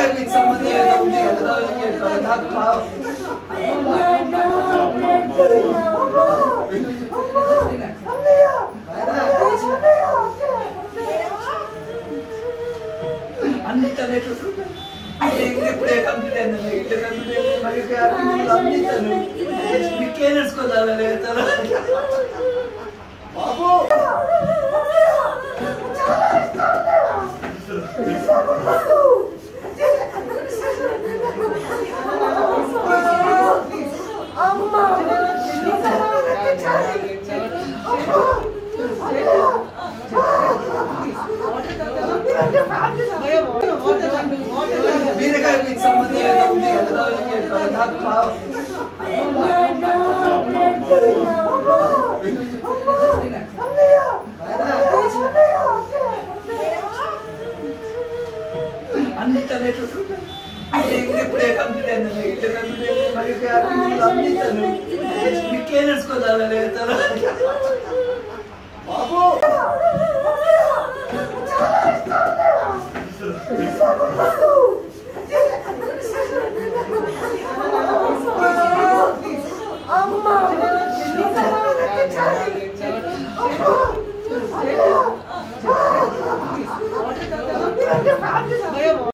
బీరకాయ మీకు సంబంధం ఏదో ఉంది కదా నాకు కావాలి అన్ని తనేటట్టు ఇప్పుడే కంప్లీట్ అయింది ఇట్లా కంప్లీట్ అయింది మరి అన్ని తను మీకే నేర్చుకోవాలి బాబు బీరకాయ మీకు సంబంధం ఏదో ఉంది కదా నాకు కావాలి అన్ని తనేటట్టు ఇప్పుడే కంప్లీట్ అయింది ఇట్లా కంప్లీట్ అయింది మరి అన్ని తను మీకే నేర్చుకోవాలి బాబు